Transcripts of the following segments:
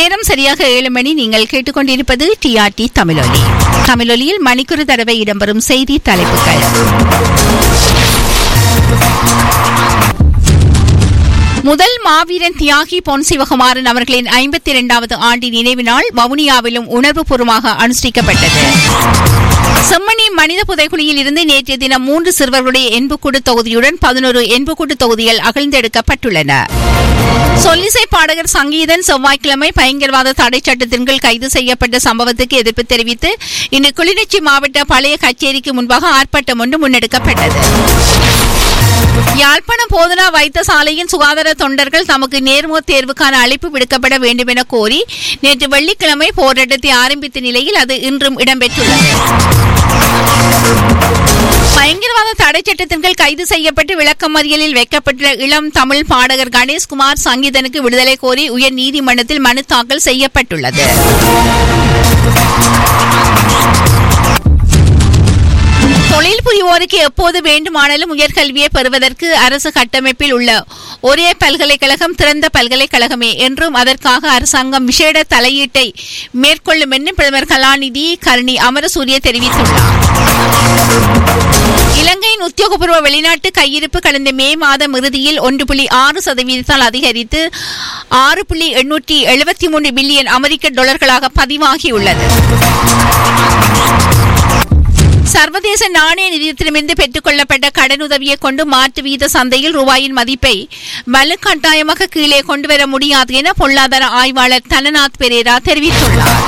நேரம் சரியாக ஏழு மணி நீங்கள் கேட்டுக்கொண்டிருப்பது டிஆர்டி தமிழொலி தமிழொலியில் மணிக்குறு தடவை இடம்பெறும் செய்தி தலைப்புகள் முதல் மாவீரன் தியாகி பொன் சிவகுமாரன் அவர்களின் ஐம்பத்தி இரண்டாவது ஆண்டு நினைவு நாள் வவுனியாவிலும் உணர்வுபூர்வமாக அனுஷ்டிக்கப்பட்டது செம்மணி மனித புதைக்குழியில் இருந்து நேற்றைய தினம் மூன்று சிறுவர்களுடைய என்புக்கூடு தொகுதியுடன் பதினோரு என்புக்கூடு தொகுதிகள் அகழ்ந்தெடுக்கப்பட்டுள்ளன சொல்லிசை பாடகர் சங்கீதன் செவ்வாய்க்கிழமை பயங்கரவாத தடை சட்டத்தின் கீழ் கைது செய்யப்பட்ட சம்பவத்துக்கு எதிர்ப்பு தெரிவித்து இன்று கிளிநொச்சி மாவட்ட பழைய கச்சேரிக்கு முன்பாக ஆர்ப்பாட்டம் ஒன்று முன்னெடுக்கப்பட்டது யாழ்ப்பாணம் போதனா வைத்தியசாலையின் சுகாதார தொண்டர்கள் தமக்கு நேர்முக தேர்வுக்கான அழைப்பு விடுக்கப்பட வேண்டும் என கோரி நேற்று வெள்ளிக்கிழமை போராட்டத்தை ஆரம்பித்த நிலையில் அது இன்றும் இடம்பெற்றுள்ளது பயங்கரவாத தடை சட்டத்தின் கீழ் கைது செய்யப்பட்டு விளக்கமறியலில் வைக்கப்பட்டுள்ள இளம் தமிழ் பாடகர் கணேஷ்குமார் சங்கீதனுக்கு விடுதலை கோரி உயர் நீதிமன்றத்தில் மனு தாக்கல் செய்யப்பட்டுள்ளது தொழில் புரிவோருக்கு எப்போது வேண்டுமானாலும் உயர்கல்வியை பெறுவதற்கு அரசு கட்டமைப்பில் உள்ள ஒரே பல்கலைக்கழகம் திறந்த பல்கலைக்கழகமே என்றும் அதற்காக அரசாங்கம் விசேட தலையீட்டை மேற்கொள்ளும் என்று பிரதமர் கலாநிதி கருணி அமரசூரிய தெரிவித்துள்ளார் இலங்கையின் உத்தியோகபூர்வ வெளிநாட்டு கையிருப்பு கடந்த மே மாதம் இறுதியில் ஒன்று புள்ளி ஆறு சதவீதத்தால் அதிகரித்து ஆறு புள்ளி எண்ணூற்றி எழுபத்தி மூன்று பில்லியன் அமெரிக்க டாலர்களாக பதிவாகியுள்ளது சர்வதேச நாணய நிதியத்திடமிருந்து பெற்றுக் கொள்ளப்பட்ட கடனுதவியை கொண்டு மாற்று வீத சந்தையில் ரூபாயின் மதிப்பை வலுக்கட்டாயமாக கீழே கொண்டுவர முடியாது என பொருளாதார ஆய்வாளர் தனநாத் பெரேரா தெரிவித்துள்ளார்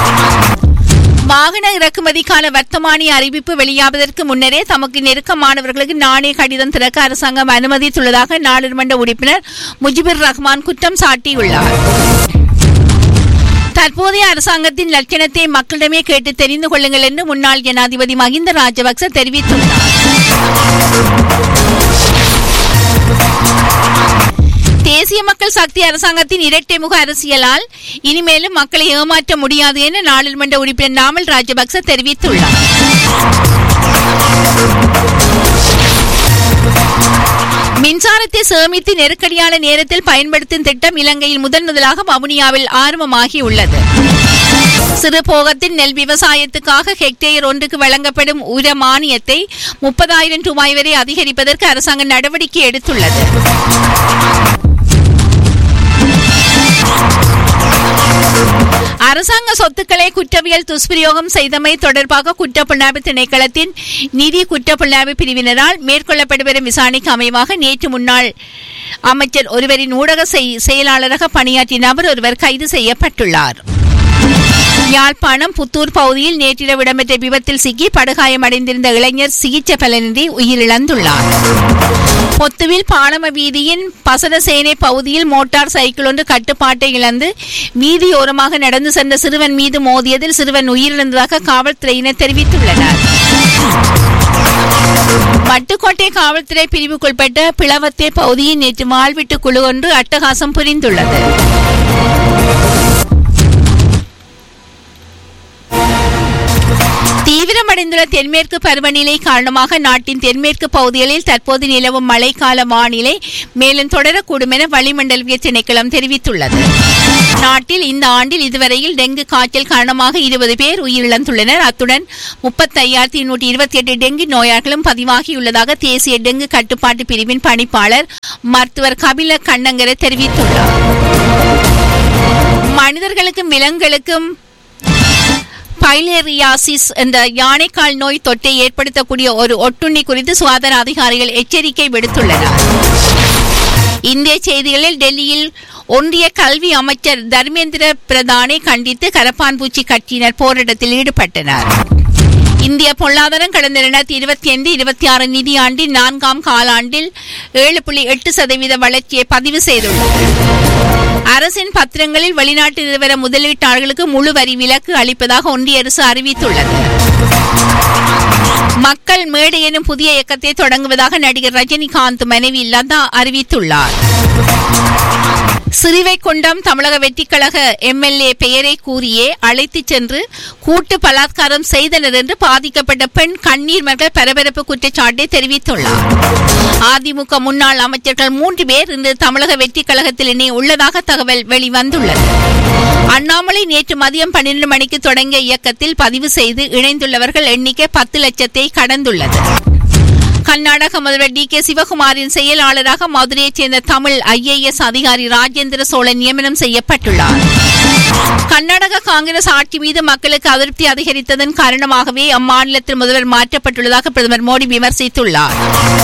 வாகன இறக்குமதிக்கான வர்த்தமானி அறிவிப்பு வெளியாவதற்கு முன்னரே தமக்கு நெருக்கமானவர்களுக்கு நாணய கடிதம் திறக்க அரசாங்கம் அனுமதித்துள்ளதாக நாடாளுமன்ற உறுப்பினர் முஜிபுர் ரஹ்மான் குற்றம் சாட்டியுள்ளார் தற்போதைய அரசாங்கத்தின் லட்சணத்தை மக்களிடமே கேட்டு தெரிந்து கொள்ளுங்கள் என்று முன்னாள் ஜனாதிபதி மஹிந்த ராஜபக்ச தெரிவித்துள்ளார் தேசிய மக்கள் சக்தி அரசாங்கத்தின் இரட்டை முக அரசியலால் இனிமேலும் மக்களை ஏமாற்ற முடியாது என நாடாளுமன்ற உறுப்பினர் நாமல் ராஜபக்ச தெரிவித்துள்ளார் மின்சாரத்தை சேமித்து நெருக்கடியான நேரத்தில் பயன்படுத்தும் திட்டம் இலங்கையில் முதன் முதலாக வவுனியாவில் ஆரம்பமாகி உள்ளது சிறு போகத்தின் நெல் விவசாயத்துக்காக ஹெக்டேயர் ஒன்றுக்கு வழங்கப்படும் உர மானியத்தை முப்பதாயிரம் ரூபாய் வரை அதிகரிப்பதற்கு அரசாங்கம் நடவடிக்கை எடுத்துள்ளது அரசாங்க சொத்துக்களை குற்றவியல் துஷ்பிரயோகம் செய்தமை தொடர்பாக குற்றப்புலனாய்வு திணைக்களத்தின் நிதி குற்றப்புலனாய்வு பிரிவினரால் மேற்கொள்ளப்பட்டு வரும் விசாரணைக்கு அமைவாக நேற்று முன்னாள் அமைச்சர் ஒருவரின் ஊடக செயலாளராக பணியாற்றிய நபர் ஒருவர் கைது செய்யப்பட்டுள்ளார் யாழ்ப்பாணம் புத்தூர் பகுதியில் நேற்றிரவு இடம்பெற்ற விபத்தில் சிக்கி படுகாயமடைந்திருந்த இளைஞர் சிகிச்சை பலனின்றி உயிரிழந்துள்ளார் பொத்துவில் பாணம வீதியின் பசனசேனை பகுதியில் மோட்டார் சைக்கிள் ஒன்று கட்டுப்பாட்டை இழந்து வீதியோரமாக நடந்து சென்ற சிறுவன் மீது மோதியதில் சிறுவன் உயிரிழந்ததாக காவல்துறையினர் தெரிவித்துள்ளனர் வட்டுக்கோட்டை காவல்துறை பிரிவுக்குட்பட்ட பிளவத்தே பகுதியில் நேற்று வாழ்விட்டு குழு ஒன்று அட்டகாசம் புரிந்துள்ளது தீவிரமடைந்துள்ள தென்மேற்கு பருவநிலை காரணமாக நாட்டின் தென்மேற்கு பகுதிகளில் தற்போது நிலவும் மழைக்கால வானிலை மேலும் தொடரக்கூடும் என வளிமண்டலவிய திணைக்களம் தெரிவித்துள்ளது நாட்டில் இந்த ஆண்டில் இதுவரையில் டெங்கு காய்ச்சல் காரணமாக இருபது பேர் உயிரிழந்துள்ளனர் அத்துடன் முப்பத்தி ஐயாயிரத்தி எண்ணூற்றி இருபத்தி எட்டு டெங்கு நோயாளர்களும் பதிவாகியுள்ளதாக தேசிய டெங்கு கட்டுப்பாட்டு பிரிவின் பணிப்பாளர் மருத்துவர் கபில கண்ணங்கர தெரிவித்துள்ளார் மனிதர்களுக்கும் விலங்குகளுக்கும் பைலேரியாசிஸ் என்ற யானைக்கால் நோய் தொற்றை ஏற்படுத்தக்கூடிய ஒரு ஒட்டுண்ணி குறித்து சுகாதார அதிகாரிகள் எச்சரிக்கை விடுத்துள்ளனர் இந்திய செய்திகளில் டெல்லியில் ஒன்றிய கல்வி அமைச்சர் தர்மேந்திர பிரதானை கண்டித்து கரப்பான்பூச்சி கட்சியினர் போராட்டத்தில் ஈடுபட்டனர் இந்திய பொருளாதாரம் கடந்த இரண்டாயிரத்தி இருபத்தி ஐந்து இருபத்தி ஆறு நிதியாண்டின் நான்காம் காலாண்டில் ஏழு புள்ளி எட்டு சதவீத வளர்ச்சியை பதிவு செய்துள்ளது அரசின் பத்திரங்களில் வெளிநாட்டு நிறுவன முதலீட்டாளர்களுக்கு முழு வரி விலக்கு அளிப்பதாக ஒன்றிய அரசு அறிவித்துள்ளது மக்கள் மேடை எனும் புதிய இயக்கத்தை தொடங்குவதாக நடிகர் ரஜினிகாந்த் மனைவி லதா அறிவித்துள்ளார் சிறுவைக்குண்டம் தமிழக வெற்றிக்கழக எம்எல்ஏ பெயரை கூறியே அழைத்துச் சென்று கூட்டு பலாத்காரம் செய்தனர் என்று பாதிக்கப்பட்ட பெண் கண்ணீர் மகள் பரபரப்பு குற்றச்சாட்டை தெரிவித்துள்ளார் அதிமுக முன்னாள் அமைச்சர்கள் மூன்று பேர் இன்று தமிழக வெற்றிக் கழகத்தில் இனி உள்ளதாக தகவல் வெளிவந்துள்ளது அண்ணாமலை நேற்று மதியம் பன்னிரண்டு மணிக்கு தொடங்கிய இயக்கத்தில் பதிவு செய்து இணைந்துள்ளவர்கள் எண்ணிக்கை பத்து லட்சத்தை கடந்துள்ளது கர்நாடக முதல்வர் டி கே சிவகுமாரின் செயலாளராக மதுரையைச் சேர்ந்த தமிழ் ஐஏஎஸ் அதிகாரி ராஜேந்திர சோழன் நியமனம் செய்யப்பட்டுள்ளார் கர்நாடக காங்கிரஸ் ஆட்சி மீது மக்களுக்கு அதிருப்தி அதிகரித்ததன் காரணமாகவே அம்மாநிலத்தில் முதல்வர் மாற்றப்பட்டுள்ளதாக பிரதமர் மோடி விமர்சித்துள்ளார்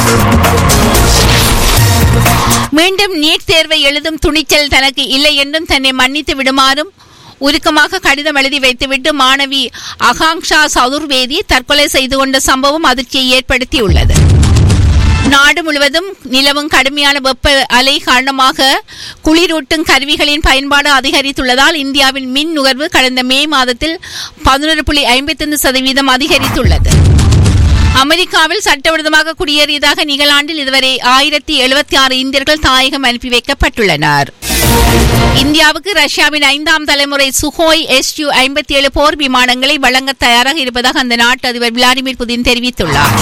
மீண்டும் நீட் தேர்வை எழுதும் துணிச்சல் தனக்கு இல்லை என்றும் தன்னை மன்னித்து விடுமாறும் உருக்கமாக கடிதம் எழுதி வைத்துவிட்டு மாணவி அகாங்ஷா சதுர்வேதி தற்கொலை செய்து கொண்ட சம்பவம் அதிர்ச்சியை ஏற்படுத்தியுள்ளது நாடு முழுவதும் நிலவும் கடுமையான வெப்ப அலை காரணமாக குளிரூட்டும் கருவிகளின் பயன்பாடு அதிகரித்துள்ளதால் இந்தியாவின் மின் நுகர்வு கடந்த மே மாதத்தில் பதினொரு புள்ளி ஐம்பத்தைந்து சதவீதம் அதிகரித்துள்ளது அமெரிக்காவில் சட்டவிரோதமாக குடியேறியதாக நிகழாண்டில் இதுவரை ஆயிரத்தி எழுபத்தி ஆறு இந்தியர்கள் தாயகம் அனுப்பி வைக்கப்பட்டுள்ளனர் இந்தியாவுக்கு ரஷ்யாவின் ஐந்தாம் தலைமுறை சுகோய் எஸ்யூ ஐம்பத்தி ஏழு போர் விமானங்களை வழங்க தயாராக இருப்பதாக அந்த நாட்டு அதிபர் விளாடிமிர் புதின் தெரிவித்துள்ளார்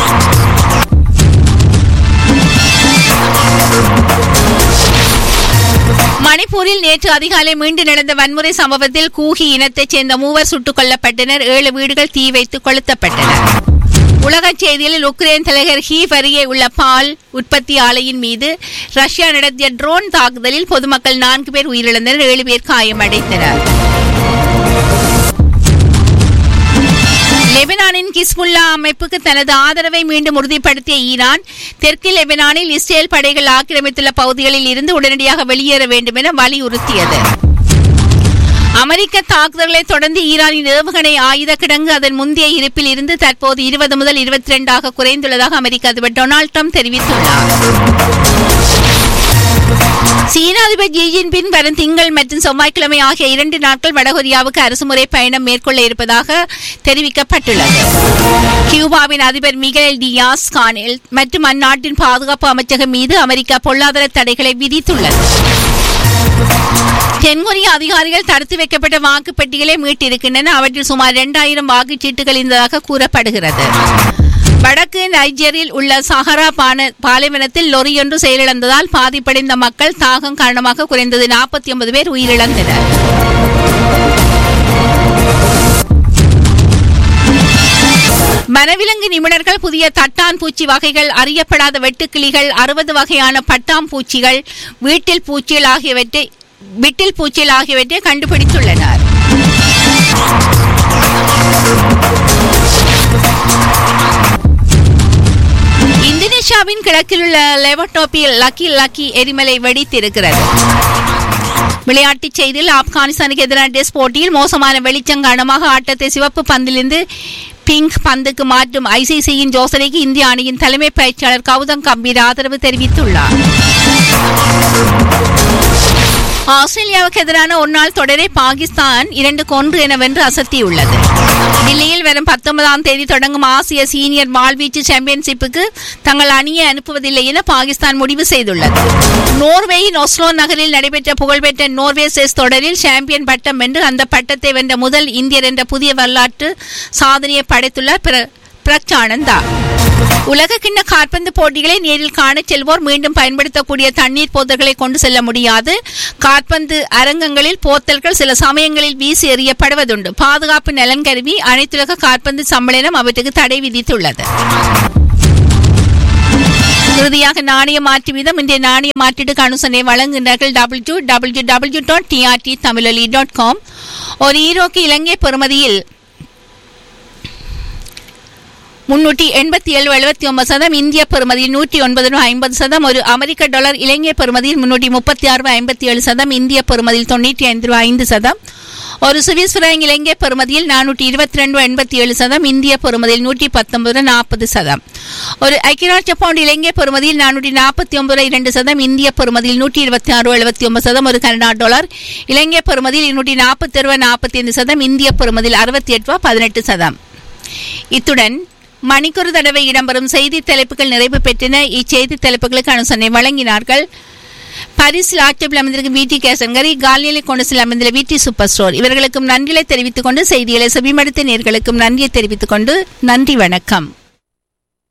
மணிப்பூரில் நேற்று அதிகாலை மீண்டும் நடந்த வன்முறை சம்பவத்தில் கூகி இனத்தைச் சேர்ந்த மூவர் சுட்டுக் கொல்லப்பட்டனர் ஏழு வீடுகள் தீ வைத்து கொளுத்தப்பட்டன உலகச் செய்தியில் உக்ரைன் தலைநகர் ஹீவ் அருகே உள்ள பால் உற்பத்தி ஆலையின் மீது ரஷ்யா நடத்திய ட்ரோன் தாக்குதலில் பொதுமக்கள் நான்கு பேர் உயிரிழந்தனர் ஏழு பேர் காயமடைந்தனர் லெபனானின் கிஸ்முல்லா அமைப்புக்கு தனது ஆதரவை மீண்டும் உறுதிப்படுத்திய ஈரான் தெற்கு லெபனானில் இஸ்ரேல் படைகள் ஆக்கிரமித்துள்ள பகுதிகளில் இருந்து உடனடியாக வெளியேற வேண்டும் என வலியுறுத்தியது அமெரிக்க தாக்குதல்களை தொடர்ந்து ஈரானின் ஏவுகணை ஆயுத கிடங்கு அதன் முந்தைய இருப்பில் இருந்து தற்போது இருபது முதல் இருபத்தி இரண்டாக குறைந்துள்ளதாக அமெரிக்க அதிபர் டொனால்டு ட்ரம்ப் தெரிவித்துள்ளார் சீன அதிபர் ஜி ஜின்பின் வரும் திங்கள் மற்றும் செவ்வாய்க்கிழமை ஆகிய இரண்டு நாட்கள் வடகொரியாவுக்கு அரசுமுறை பயணம் மேற்கொள்ள இருப்பதாக தெரிவிக்கப்பட்டுள்ளது கியூபாவின் அதிபர் மிகேல் டியாஸ் கானில் மற்றும் அந்நாட்டின் பாதுகாப்பு அமைச்சகம் மீது அமெரிக்கா பொருளாதார தடைகளை விதித்துள்ளது தென்கொரிய அதிகாரிகள் தடுத்து வைக்கப்பட்ட வாக்குப்பெட்டிகளை மீட்டிருக்கின்றன அவற்றில் சுமார் இரண்டாயிரம் வாக்குச்சீட்டுகள் இருந்ததாக கூறப்படுகிறது வடக்கு நைஜரில் உள்ள சஹரா பான பாலைவனத்தில் லொரியொன்று செயலிழந்ததால் பாதிப்படைந்த மக்கள் தாகம் காரணமாக குறைந்தது நாற்பத்தி ஒன்பது பேர் உயிரிழந்தனர் வனவிலங்கு நிபுணர்கள் புதிய தட்டான் பூச்சி வகைகள் அறியப்படாத வெட்டுக்கிளிகள் அறுபது வகையான பட்டாம் பூச்சிகள் வீட்டில் பூச்சிகள் ஆகியவற்றை விட்டில் பூச்சிகள் ஆகியவற்றை கண்டுபிடித்துள்ளனர் இந்தோனேஷியாவின் கிழக்கில் உள்ள லெவட்டோப்பில் லக்கி லக்கி எரிமலை வெடித்திருக்கிறது விளையாட்டுச் செய்தியில் ஆப்கானிஸ்தானுக்கு எதிரான டெஸ்ட் போட்டியில் மோசமான வெளிச்சம் காரணமாக ஆட்டத்தை சிவப்பு பந்திலிருந்து பிங்க் பந்துக்கு மாற்றும் ஐசிசியின் யோசனைக்கு இந்திய அணியின் தலைமை பயிற்சியாளர் கௌதம் கம்பீர் ஆதரவு தெரிவித்துள்ளார் ஆஸ்திரேலியாவுக்கு எதிரான ஒருநாள் தொடரை பாகிஸ்தான் இரண்டு கொன்று என வென்று அசத்தியுள்ளது தில்லியில் வரும் பத்தொன்பதாம் தேதி தொடங்கும் ஆசிய சீனியர் வாள்வீச்சு சாம்பியன்ஷிப்புக்கு தங்கள் அணியை அனுப்புவதில்லை என பாகிஸ்தான் முடிவு செய்துள்ளது நோர்வேயின் ஒஸ்லோ நகரில் நடைபெற்ற புகழ்பெற்ற நோர்வே செஸ் தொடரில் சாம்பியன் பட்டம் வென்று அந்த பட்டத்தை வென்ற முதல் இந்தியர் என்ற புதிய வரலாற்று சாதனையை படைத்துள்ளார் பிர- பிரக்ஞானந்தா உலக கிண்ண காற்பந்து போட்டிகளை நேரில் காணச் செல்வோர் மீண்டும் பயன்படுத்தக்கூடிய தண்ணீர் போத்தல்களை கொண்டு செல்ல முடியாது காற்பந்து அரங்கங்களில் போத்தல்கள் சில சமயங்களில் வீசி எறியப்படுவதுண்டு பாதுகாப்பு நலன் கருவி அனைத்துலக காற்பந்து சம்மேளனம் அவற்றுக்கு தடை விதித்துள்ளது இறுதியாக நாணய மாற்று வீதம் இன்றைய நாணய மாற்றீட்டுக்கு அனுசரணை வழங்குகின்றார்கள் W W W dot TRT Tamiloli dot com ஒரு ஈரோக்கு இலங்கை பெறுமதியில் முன்னூற்றி எண்பத்தி ஏழு எழுபத்தி ஒன்பது சதம் இந்திய பெறுமதியில் நூற்றி ஒன்பது ஐம்பது சதம் ஒரு அமெரிக்க டாலர் இலங்கை பெறுமதியில் முன்னூற்றி முப்பத்தி ஆறு ரூபாய் ஐம்பத்தி ஏழு சதம் இந்திய பெறுமதியில் தொண்ணூற்றி ஐந்து ரூபாய் ஐந்து சதம் ஒரு சுவிஸ் பிராங்க் இலங்கை பெறுமதியில் நானூற்றி இருபத்தி ரெண்டு எண்பத்தி ஏழு சதம் இந்திய பெறுமதியில் நூற்றி பத்தொன்பது நாற்பது சதம் ஒரு ஐக்கியராட்ச பவுண்ட் இலங்கை பெறுமதியில் நானூற்றி நாற்பத்தி ஒன்பது இரண்டு சதம் இந்திய பெறுமதியில் நூற்றி இருபத்தி ஆறு எழுபத்தி ஒன்பது சதம் ஒரு கனடா டாலர் இலங்கை பெறுமதியில் இருநூற்றி நாற்பத்தி ரூபாய் நாற்பத்தி ஐந்து சதம் இந்திய பெறுமதியில் அறுபத்தி எட்டு ரூபாய் பதினெட்டு சதம் இத்துடன் மணிக்கொரு தடவை இடம்பெறும் செய்தி தலைப்புகள் நிறைவு பெற்றன இச்செய்தி தலைப்புகளுக்கு அனுசரணை வழங்கினார்கள் பரிசில் ஆட்சேபில் அமைந்திருக்கும் விடி கேசங்கரி கால்நிலை கொண்டசில் அமைந்துள்ள விடி சூப்பர் ஸ்டோர் இவர்களுக்கும் நன்றிகளை தெரிவித்துக் கொண்டு செய்திகளை செவிமடுத்த நேர்களுக்கும் நன்றியை தெரிவித்துக் கொண்டு நன்றி வணக்கம்